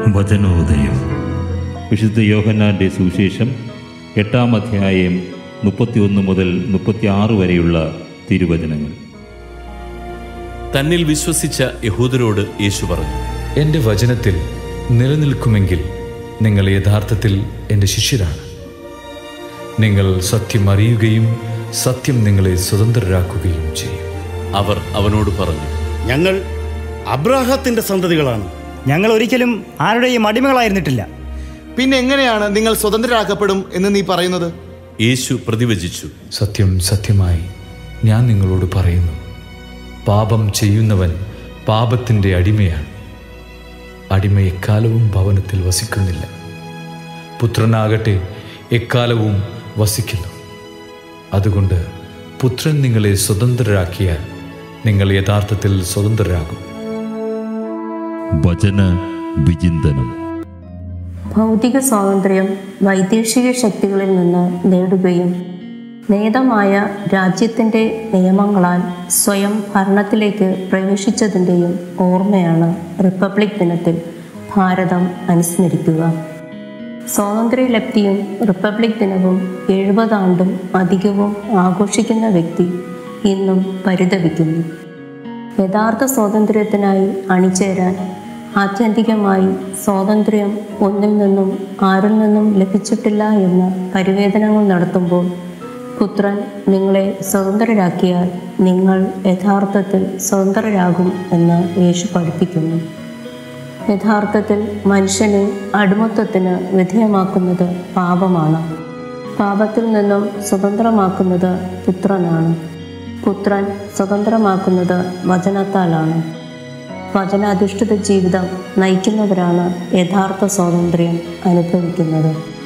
വചനോദയം വിശുദ്ധ യോഹന്നാൻ്റെ സുവിശേഷം എട്ടാം അധ്യായം മുപ്പത്തിയൊന്ന് മുതൽ മുപ്പത്തിയാറ് വരെയുള്ള തിരുവചനങ്ങൾ തന്നിൽ വിശ്വസിച്ച യഹൂദരോട് യേശു പറഞ്ഞു എൻ്റെ വചനത്തിൽ നിലനിൽക്കുമെങ്കിൽ നിങ്ങൾ യഥാർത്ഥത്തിൽ എൻ്റെ ശിഷ്യരാണ് നിങ്ങൾ സത്യം അറിയുകയും സത്യം നിങ്ങളെ സ്വതന്ത്രരാക്കുകയും ചെയ്യും അവർ അവനോട് പറഞ്ഞു ഞങ്ങൾ അബ്രാഹത്തിന്റെ സന്തതികളാണ് ഞങ്ങൾ ഒരിക്കലും ആരുടെയും അടിമകളായിരുന്നിട്ടില്ല പിന്നെ എങ്ങനെയാണ് നിങ്ങൾ സ്വതന്ത്രരാക്കപ്പെടും എന്ന് നീ പറയുന്നത് യേശു പ്രതിവചിച്ചു സത്യം സത്യമായി ഞാൻ നിങ്ങളോട് പറയുന്നു പാപം ചെയ്യുന്നവൻ പാപത്തിൻ്റെ അടിമയാണ് അടിമ എക്കാലവും ഭവനത്തിൽ വസിക്കുന്നില്ല പുത്രനാകട്ടെ എക്കാലവും വസിക്കുന്നു അതുകൊണ്ട് പുത്രൻ നിങ്ങളെ സ്വതന്ത്രരാക്കിയാൽ നിങ്ങൾ യഥാർത്ഥത്തിൽ സ്വതന്ത്രരാകും വചന വിചിന്തനം ഭൗതിക സ്വാതന്ത്ര്യം വൈദേശിക ശക്തികളിൽ നിന്ന് നേടുകയും നേതമായ രാജ്യത്തിൻ്റെ നിയമങ്ങളാൽ സ്വയം ഭരണത്തിലേക്ക് പ്രവേശിച്ചതിൻ്റെയും ഓർമ്മയാണ് റിപ്പബ്ലിക് ദിനത്തിൽ ഭാരതം അനുസ്മരിക്കുക സ്വാതന്ത്ര്യലബ്ധിയും റിപ്പബ്ലിക് ദിനവും എഴുപതാണ്ടും അധികവും ആഘോഷിക്കുന്ന വ്യക്തി ഇന്നും പരിതപിക്കുന്നു യഥാർത്ഥ സ്വാതന്ത്ര്യത്തിനായി അണിചേരാൻ ആത്യന്തികമായി സ്വാതന്ത്ര്യം ഒന്നിൽ നിന്നും ആരിൽ നിന്നും ലഭിച്ചിട്ടില്ല എന്ന് പരിവേദനങ്ങൾ നടത്തുമ്പോൾ പുത്രൻ നിങ്ങളെ സ്വതന്ത്രരാക്കിയാൽ നിങ്ങൾ യഥാർത്ഥത്തിൽ സ്വതന്ത്രരാകും എന്ന് യേശു പഠിപ്പിക്കുന്നു യഥാർത്ഥത്തിൽ മനുഷ്യനെ അടിമത്വത്തിന് വിധേയമാക്കുന്നത് പാപമാണ് പാപത്തിൽ നിന്നും സ്വതന്ത്രമാക്കുന്നത് പുത്രനാണ് പുത്രൻ സ്വതന്ത്രമാക്കുന്നത് വചനത്താലാണ് വചനാധിഷ്ഠിത ജീവിതം നയിക്കുന്നവരാണ് യഥാർത്ഥ സ്വാതന്ത്ര്യം അനുഭവിക്കുന്നത്